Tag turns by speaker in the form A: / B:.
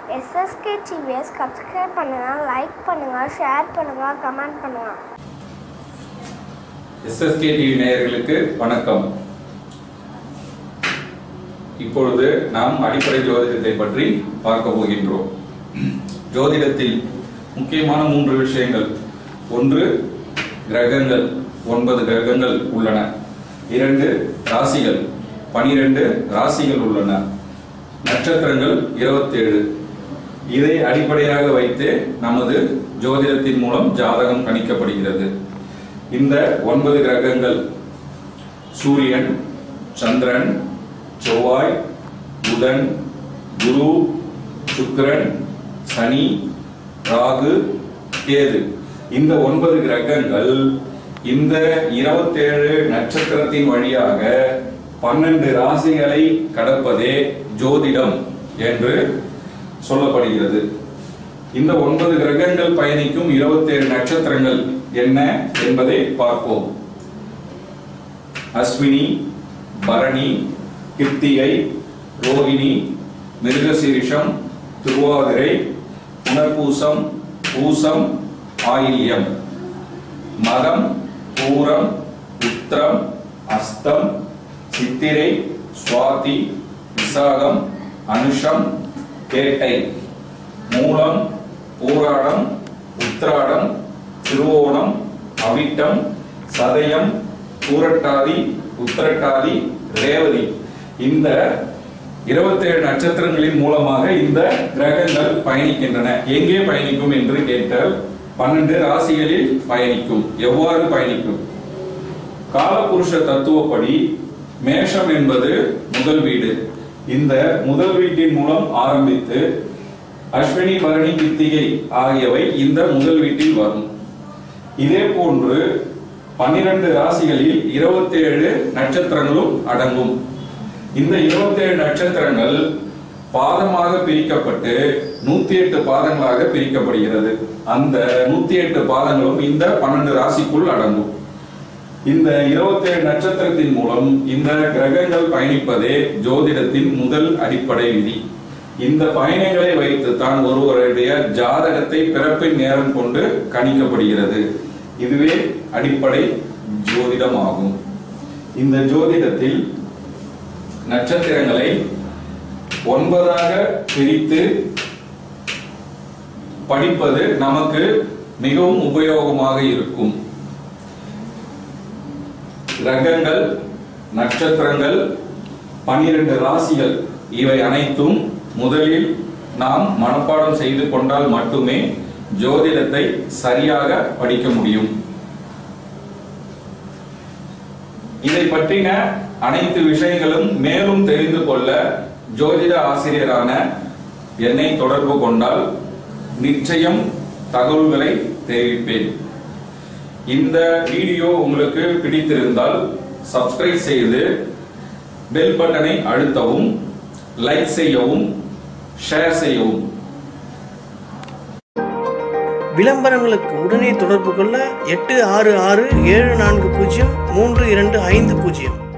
A: SSK TVS subscribe பண்ணுங்கள் like பண்ணுங்கள் share பண்ணுங்கள் கமெண்ட் பண்ணுங்கள்
B: எஸ்எஸ்கே டிவி நேயர்களுக்கு வணக்கம் இப்பொழுது நாம் அடிப்படை ஜோதிடத்தை பற்றி பார்க்க போகின்றோம் ஜோதிடத்தில் முக்கியமான மூன்று விஷயங்கள் ஒன்று கிரகங்கள் ஒன்பது கிரகங்கள் உள்ளன இரண்டு ராசிகள் பனிரெண்டு ராசிகள் உள்ளன நட்சத்திரங்கள் இருபத்தேழு இதை அடிப்படையாக வைத்து நமது ஜோதிடத்தின் மூலம் ஜாதகம் கணிக்கப்படுகிறது இந்த ஒன்பது கிரகங்கள் சூரியன் சந்திரன் செவ்வாய் புதன் குரு சுக்கிரன் சனி ராகு கேது இந்த ஒன்பது கிரகங்கள் இந்த இருபத்தேழு நட்சத்திரத்தின் வழியாக பன்னெண்டு ராசிகளை கடப்பதே ஜோதிடம் என்று சொல்லப்படுகிறது இந்த ஒன்பது கிரகங்கள் பயணிக்கும் இருபத்தேழு நட்சத்திரங்கள் என்ன என்பதை பார்ப்போம் அஸ்வினி பரணி கிருத்திகை ரோகிணி மிருகசீரிஷம் திருவாதிரை புனர்பூசம் பூசம் ஆயில்யம் மகம் பூரம் உத்திரம் அஸ்தம் சித்திரை சுவாதி விசாகம் அனுஷம் கேட்டை மூலம் பூராடம் உத்திராடம் திருவோணம் அவிட்டம் சதயம் பூரட்டாதி உத்திரட்டாதி ரேவதி இந்த இருபத்தேழு நட்சத்திரங்களின் மூலமாக இந்த கிரகங்கள் பயணிக்கின்றன எங்கே பயணிக்கும் என்று கேட்டால் பன்னெண்டு ராசிகளில் பயணிக்கும் எவ்வாறு பயணிக்கும் காலபுருஷ தத்துவப்படி மேஷம் என்பது முதல் வீடு இந்த முதல் வீட்டின் மூலம் ஆரம்பித்து அஸ்வினி பரணி கித்திகை ஆகியவை இந்த முதல் வீட்டில் வரும் இதே போன்று பன்னிரண்டு ராசிகளில் இருபத்தேழு நட்சத்திரங்களும் அடங்கும் இந்த இருபத்தேழு நட்சத்திரங்கள் பாதமாக பிரிக்கப்பட்டு நூத்தி எட்டு பாதங்களாக பிரிக்கப்படுகிறது அந்த நூத்தி எட்டு பாதங்களும் இந்த பன்னெண்டு ராசிக்குள் அடங்கும் இந்த இருபத்தேழு நட்சத்திரத்தின் மூலம் இந்த கிரகங்கள் பயணிப்பதே ஜோதிடத்தின் முதல் அடிப்படை விதி இந்த பயணங்களை வைத்து தான் ஒருவருடைய ஜாதகத்தை பிறப்பின் நேரம் கொண்டு கணிக்கப்படுகிறது இதுவே அடிப்படை ஜோதிடம் ஆகும் இந்த ஜோதிடத்தில் நட்சத்திரங்களை ஒன்பதாக பிரித்து படிப்பது நமக்கு மிகவும் உபயோகமாக இருக்கும் கிரகங்கள் நட்சத்திரங்கள் பன்னிரண்டு ராசிகள் இவை அனைத்தும் முதலில் நாம் மனப்பாடம் செய்து கொண்டால் மட்டுமே ஜோதிடத்தை சரியாக படிக்க முடியும் இதை பற்றின அனைத்து விஷயங்களும் மேலும் தெரிந்து கொள்ள ஜோதிட ஆசிரியரான என்னை தொடர்பு கொண்டால் நிச்சயம் தகவல்களை தெரிவிப்பேன் இந்த வீடியோ உங்களுக்கு பிடித்திருந்தால் சப்ஸ்கிரைப் செய்து பெல் பட்டனை அழுத்தவும் லைக் செய்யவும் ஷேர் செய்யவும்
C: விளம்பரங்களுக்கு உடனே தொடர்பு கொள்ள எட்டு ஆறு ஆறு ஏழு நான்கு பூஜ்ஜியம் மூன்று இரண்டு ஐந்து பூஜ்ஜியம்